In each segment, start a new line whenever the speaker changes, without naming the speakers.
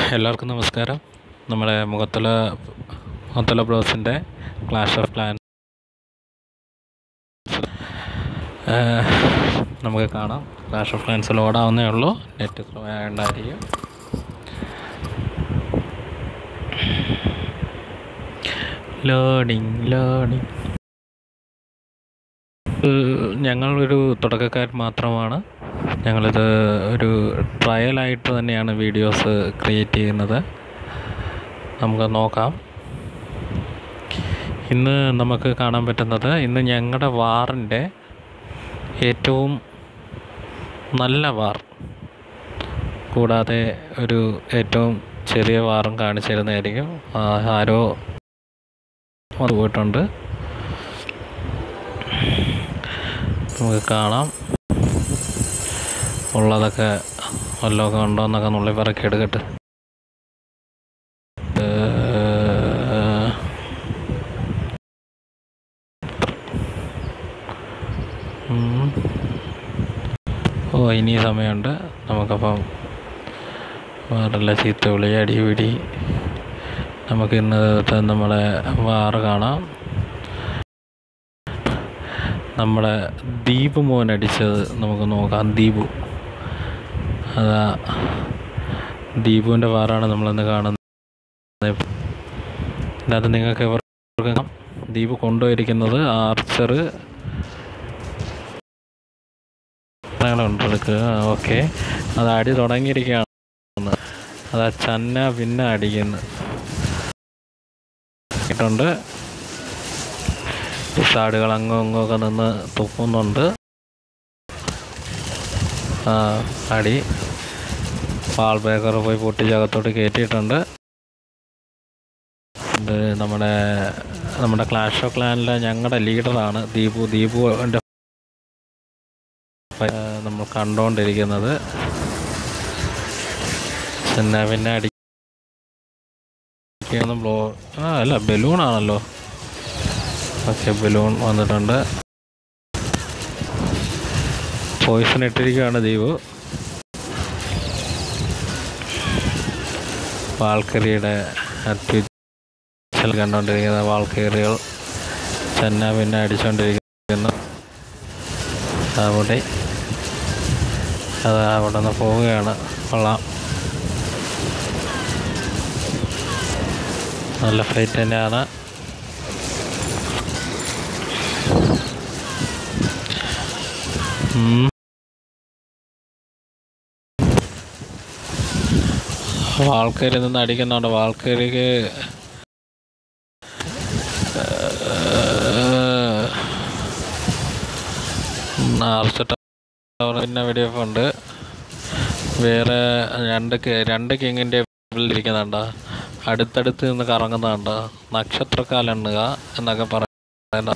എല്ലാവർക്കും നമസ്കാരം നമ്മുടെ മുഖത്തല മുഖത്തല ബ്രോസിൻ്റെ ക്ലാഷ് ഓഫ് പ്ലാൻ നമുക്ക് കാണാം ക്ലാഷ് ഓഫ് പ്ലാൻസ് ലോഡാവുന്നേ ഉള്ളൂ നെറ്റ് സ്ലോ ആയതുകൊണ്ടായിരിക്കും ലോഡിങ് ലോഡിങ് ഞങ്ങളൊരു തുടക്കക്കാർ മാത്രമാണ് ഞങ്ങളിത് ഒരു ട്രയലായിട്ട് തന്നെയാണ് വീഡിയോസ് ക്രിയേറ്റ് ചെയ്യുന്നത് നമുക്ക് നോക്കാം ഇന്ന് നമുക്ക് കാണാൻ പറ്റുന്നത് ഇന്ന് ഞങ്ങളുടെ വാറിൻ്റെ ഏറ്റവും നല്ല വാർ കൂടാതെ ഒരു ഏറ്റവും ചെറിയ വാറും കാണിച്ചു തരുന്നതായിരിക്കും ആ, ആരോ അത് പോയിട്ടുണ്ട് നമുക്ക് കാണാം ഉള്ളതൊക്കെ വല്ലതൊക്കെ ഉണ്ടോ എന്നൊക്കെ നുള്ളി പറക്കി എടുക്കട്ടെ ഏഹ്, ഉം. ഓ ഇനി സമയമുണ്ട് നമുക്കപ്പം വേറെല്ലാം ചീത്ത വിളി അടി പിടി നമുക്ക് ഇന്നത്തെ നമ്മളെ വാറ് കാണാം നമ്മുടെ ദീപ് മോൻ അടിച്ചത് നമുക്ക് നോക്കാം ദീപു അതാ ദീപുവിൻ്റെ വാറാണ് നമ്മളിന്ന് കാണുന്നത് ഇതിനകത്ത് നിങ്ങൾക്ക് ഇവർക്ക് കാണാം. ദീപ് കൊണ്ടുപോയിരിക്കുന്നത് ആർച്ചർ ഉണ്ടെടുക്കുക ഓക്കെ അത് അടി തുടങ്ങിയിരിക്കുകയാണ് അതാ ചന്ന പിന്നെ അടിക്കുന്നു ഇട്ടുണ്ട് സാടുകൾ അങ്ങും ഇങ്ങും ഒക്കെ നിന്ന് തുപ്പുന്നുണ്ട് ആ അടി വാൾ ബ്രേക്കർ പോയി പൊട്ടിച്ചകത്തോട്ട് കയറ്റിയിട്ടുണ്ട് ഇത് നമ്മുടെ നമ്മുടെ ക്ലാഷ് ഓഫ് ക്ലാനിലെ ഞങ്ങളുടെ ലീഡറാണ് ദീപു ദീപുവിൻ്റെ നമ്മൾ കണ്ടുകൊണ്ടിരിക്കുന്നത് പിന്നെ പിന്നെ അടിക്കുന്ന ബ്ലോ ആ അല്ല ബലൂണാണല്ലോ ഓക്കെ ബലൂൺ വന്നിട്ടുണ്ട് പോയിസൺ ഇട്ടിരിക്കുകയാണ് ദീപു വാൾക്കറിയുടെ അത്യുച്ചൽ കണ്ടുകൊണ്ടിരിക്കുന്ന വാൾക്കറികൾ ചെന്ന പിന്നെ അടിച്ചുകൊണ്ടിരിക്കുന്നു അവിടെ അത് അവിടെ നിന്ന് പോവുകയാണ് കൊള്ളാം നല്ല ഫൈറ്റ് തന്നെയാണ് ഉം. വാൾക്കരി നിന്ന് അടിക്കുന്നുണ്ട് വാൾക്കരിക്ക് പിന്നെ വെടിവെപ്പ് ഉണ്ട് വേറെ രണ്ട് കി- രണ്ട് കിങ്ങിൻ്റെ ഇരിക്കുന്നുണ്ട് അടുത്തടുത്ത് നിന്ന് കറങ്ങുന്നുണ്ട് നക്ഷത്രക്കാലെണ്ണുക എന്നൊക്കെ പറയുന്ന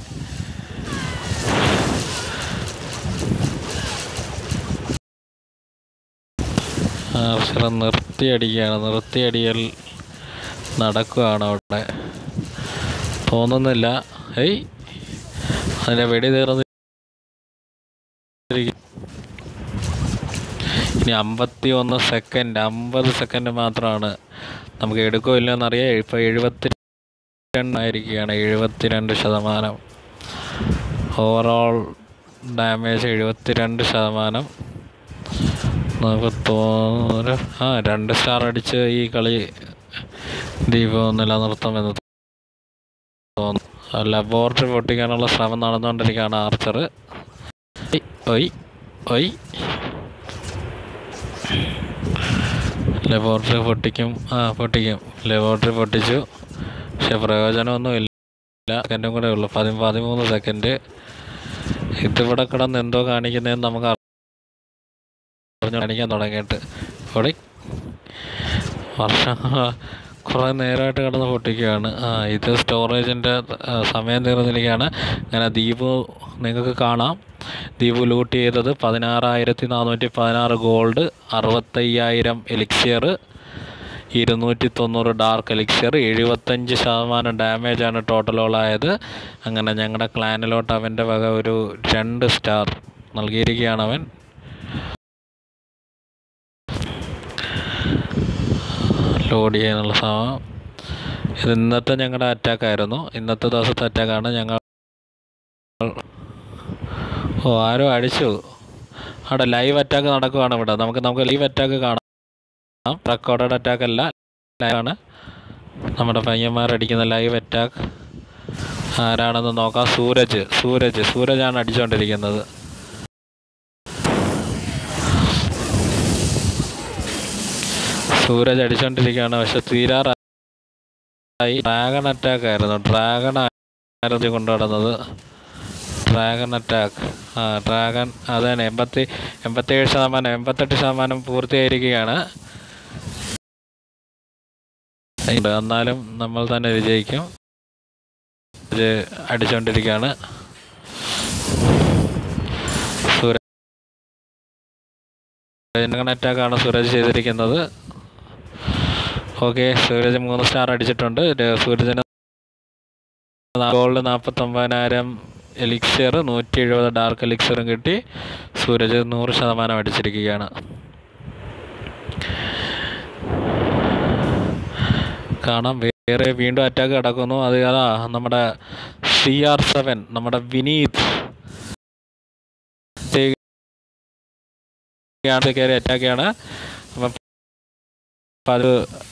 അക്ഷരം നിർത്തിയടിക്കുകയാണ് നിർത്തിയടിയൽ നടക്കുകയാണ് അവിടെ തോന്നുന്നില്ല ഏയ് അതിൻ്റെ വെടി തീർന്ന് ഇനി അമ്പത്തി ഒന്ന് സെക്കൻഡ് അമ്പത് സെക്കൻഡ് മാത്രമാണ് നമുക്ക് എടുക്കോ ഇല്ലെന്നറിയാം ഇപ്പോൾ എഴുപത്തി രണ്ടായിരിക്കുകയാണ് എഴുപത്തിരണ്ട് ശതമാനം ഓവറോൾ ഡാമേജ് എഴുപത്തിരണ്ട് ശതമാനം നമുക്ക് തോന്നുന്നു ആ രണ്ട് സ്റ്റാർ അടിച്ച് ഈ കളി ദീപം നിലനിർത്തുമെന്ന് തോന്നുന്നു ലബോറട്ടറി പൊട്ടിക്കാനുള്ള ശ്രമം നടന്നുകൊണ്ടിരിക്കുകയാണ് ആർച്ചർ ഒയ് ഒയ് ലബോറട്ടറി പൊട്ടിക്കും ആ പൊട്ടിക്കും ലബോറട്ടറി പൊട്ടിച്ചു പക്ഷെ പ്രയോജനമൊന്നുമില്ല സെക്കൻഡും കൂടെ ഉള്ളു പതി പതിമൂന്ന് സെക്കൻഡ് ഇതിവിടെ കിടന്ന് എന്തോ കാണിക്കുന്നതെന്ന് നമുക്ക് അറിഞ്ഞു കാണിക്കാൻ തുടങ്ങിയിട്ട് ഓടി വർഷം കുറേ നേരമായിട്ട് കിടന്ന് പൊട്ടിക്കുകയാണ് ആ ഇത് സ്റ്റോറേജിൻ്റെ സമയം തീർന്നിരിക്കുകയാണ് അങ്ങനെ ദീപു നിങ്ങൾക്ക് കാണാം ദീപു ലൂട്ട് ചെയ്തത് പതിനാറായിരത്തി നാനൂറ്റി പതിനാറ് ഗോൾഡ് അറുപത്തയ്യായിരം എലിക്സിയർ ഇരുന്നൂറ്റി തൊണ്ണൂറ് ഡാർക്ക് എലിക്സിയർ എഴുപത്തഞ്ച് ശതമാനം ഡാമേജാണ് ടോട്ടലോളായത് അങ്ങനെ ഞങ്ങളുടെ ക്ലാനിലോട്ട് അവൻ്റെ വക ഒരു രണ്ട് സ്റ്റാർ നൽകിയിരിക്കുകയാണ് അവൻ ലോഡ് ചെയ്യാനുള്ള സമയം ഇത് ഇന്നത്തെ ഞങ്ങളുടെ അറ്റാക്ക് ആയിരുന്നു ഇന്നത്തെ ദിവസത്തെ അറ്റാക്കാണ് ഞങ്ങൾ ഓ ആരോ അടിച്ചു അവിടെ ലൈവ് അറ്റാക്ക് നടക്കുവാണ് ഇവിടെ നമുക്ക് നമുക്ക് ലൈവ് അറ്റാക്ക് കാണാം റെക്കോർഡഡ് അറ്റാക്ക് അല്ല ലൈവാണ് നമ്മുടെ പയ്യന്മാരടിക്കുന്ന ലൈവ് അറ്റാക്ക് ആരാണെന്ന് നോക്കാം സൂരജ് സൂരജ് സൂരജാണ് അടിച്ചുകൊണ്ടിരിക്കുന്നത് സൂരജ് അടിച്ചുകൊണ്ടിരിക്കുകയാണ് പക്ഷെ തീരാറായി ഡ്രാഗൺ അറ്റാക്ക് ആയിരുന്നു ഡ്രാഗൺ ആയിരുന്നു കൊണ്ടു നടന്നത് ഡ്രാഗൺ അറ്റാക്ക് ആ ഡ്രാഗൺ അതാണ് എൺപത്തി എൺപത്തേഴ് ശതമാനം എൺപത്തെട്ട് ശതമാനം പൂർത്തിയായിരിക്കുകയാണ് എന്നാലും നമ്മൾ തന്നെ വിജയിക്കും ഇത് അടിച്ചുകൊണ്ടിരിക്കുകയാണ് സൂരജ് അറ്റാക്കാണ് സൂരജ് ചെയ്തിരിക്കുന്നത് ഓക്കെ സൂരജ് മൂന്ന് സ്റ്റാർ അടിച്ചിട്ടുണ്ട് സൂരജിന് ഗോൾഡ് നാൽപ്പത്തൊമ്പതിനായിരം എലിക്സിയർ നൂറ്റി എഴുപത് ഡാർക്ക് എലിക്സിയറും കിട്ടി സൂരജ് നൂറ് ശതമാനം അടിച്ചിരിക്കുകയാണ് കാണാം വേറെ വീണ്ടും അറ്റാക്ക് കിടക്കുന്നു അത് അതാ നമ്മുടെ സി ആർ സെവൻ നമ്മുടെ വിനീത് കയറി അറ്റാക്കാണ് അപ്പം അത്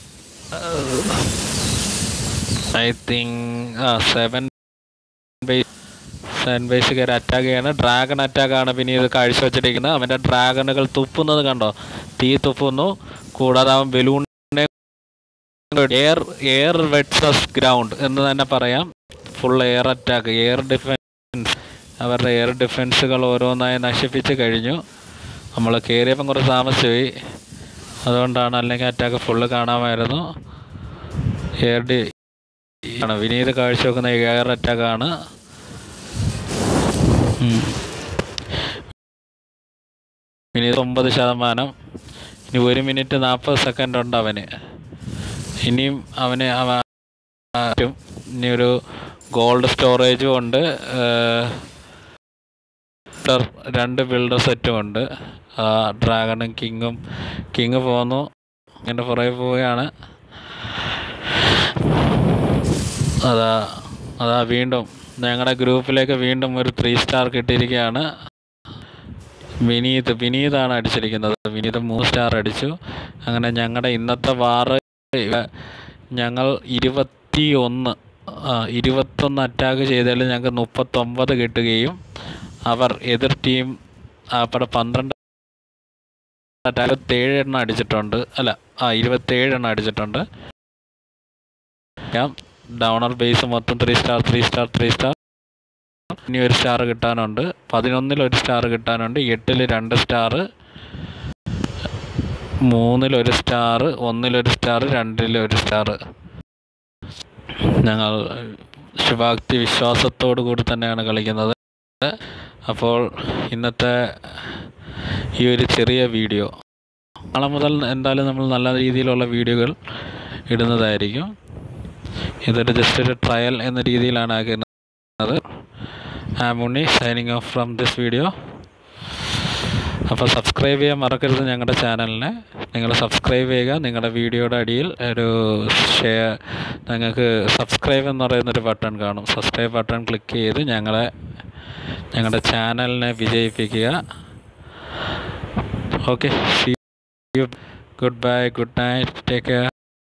ഐ തിങ്ക് ആ സെവൻ ബേസ് സെവൻ ബേസ് കയറി അറ്റാക്ക് ചെയ്യാണ് ഡ്രാഗൺ അറ്റാക്കാണ് പിന്നെ ഇത് കാഴ്ചവെച്ചിരിക്കുന്നത് അവൻ്റെ ഡ്രാഗണുകൾ തുപ്പുന്നത് കണ്ടോ തീ തുപ്പുന്നു കൂടാതെ അവൻ ബലൂണിനെ എയർ എയർ വെഡ്സസ് ഗ്രൗണ്ട് എന്ന് തന്നെ പറയാം full air attack air defence അവരുടെ എയർ ഡിഫൻസുകൾ ഓരോന്നായി നശിപ്പിച്ച് കഴിഞ്ഞു നമ്മൾ കയറിയപ്പം കുറച്ച് താമസിച്ചുപോയി അതുകൊണ്ടാണ് അല്ലെങ്കിൽ അറ്റാക്ക് ഫുള്ള് കാണാമായിരുന്നു എയർ ഡി ആണ് വിനീത് കാഴ്ചവെക്കുന്ന എയർ അറ്റാക്കാണ് വിനീത് ഒമ്പത് ശതമാനം ഇനി ഒരു മിനിറ്റ് നാൽപ്പത് സെക്കൻഡ് ഉണ്ട് അവന് ഇനിയും അവന് പറ്റും ഇനി ഒരു ഗോൾഡ് സ്റ്റോറേജും ഉണ്ട് രണ്ട് ബിൽഡർ സെറ്റും ഉണ്ട് ഡ്രാഗണും കിങ്ങും കിങ് പോന്നു ഇങ്ങനെ പുറകെ പോവുകയാണ് അതാ അതാ വീണ്ടും ഞങ്ങളുടെ ഗ്രൂപ്പിലേക്ക് വീണ്ടും ഒരു ത്രീ സ്റ്റാർ കിട്ടിയിരിക്കുകയാണ് വിനീത് വിനീതാണ് അടിച്ചിരിക്കുന്നത് വിനീത് മൂന്ന് സ്റ്റാർ അടിച്ചു അങ്ങനെ ഞങ്ങളുടെ ഇന്നത്തെ വാറ് ഞങ്ങൾ ഇരുപത്തി ഒന്ന് ഇരുപത്തൊന്ന് അറ്റാക്ക് ചെയ്തതിൽ ഞങ്ങൾക്ക് മുപ്പത്തൊമ്പത് കിട്ടുകയും അവർ എതിർ ടീം അവിടെ പന്ത്രണ്ട് അറ്റാക്ക് എണ്ണം അടിച്ചിട്ടുണ്ട് അല്ല ആ ഇരുപത്തേഴ് എണ്ണം അടിച്ചിട്ടുണ്ട് ഞാൻ ഡൗണർ ബേസ് മൊത്തം three star three star three star ഇനി ഒരു സ്റ്റാർ കിട്ടാനുണ്ട് പതിനൊന്നിൽ ഒരു സ്റ്റാർ കിട്ടാനുണ്ട് എട്ടിൽ രണ്ട് സ്റ്റാർ മൂന്നിൽ ഒരു സ്റ്റാർ ഒന്നിലൊരു സ്റ്റാർ രണ്ടിൽ ഒരു സ്റ്റാർ ഞങ്ങൾ ശുഭാക്തി വിശ്വാസത്തോടു കൂടി തന്നെയാണ് കളിക്കുന്നത് അപ്പോൾ ഇന്നത്തെ ഈ ഒരു ചെറിയ വീഡിയോ നാളെ മുതൽ എന്തായാലും നമ്മൾ നല്ല രീതിയിലുള്ള വീഡിയോകൾ ഇടുന്നതായിരിക്കും ഇതൊരു ജസ്റ്റ് ഒരു ട്രയൽ എന്ന രീതിയിലാണ് ആക്കുന്നത് Amunni signing off from this video അപ്പോൾ സബ്സ്ക്രൈബ് ചെയ്യാൻ മറക്കരുത് ഞങ്ങളുടെ ചാനലിനെ നിങ്ങൾ സബ്സ്ക്രൈബ് ചെയ്യുക നിങ്ങളുടെ വീഡിയോയുടെ അടിയിൽ ഒരു ഷെയർ നിങ്ങൾക്ക് സബ്സ്ക്രൈബ് എന്ന് പറയുന്നൊരു ബട്ടൺ കാണും സബ്സ്ക്രൈബ് ബട്ടൺ ക്ലിക്ക് ചെയ്ത് ഞങ്ങളെ ഞങ്ങളുടെ ചാനലിനെ വിജയിപ്പിക്കുക okay see you good bye good night take care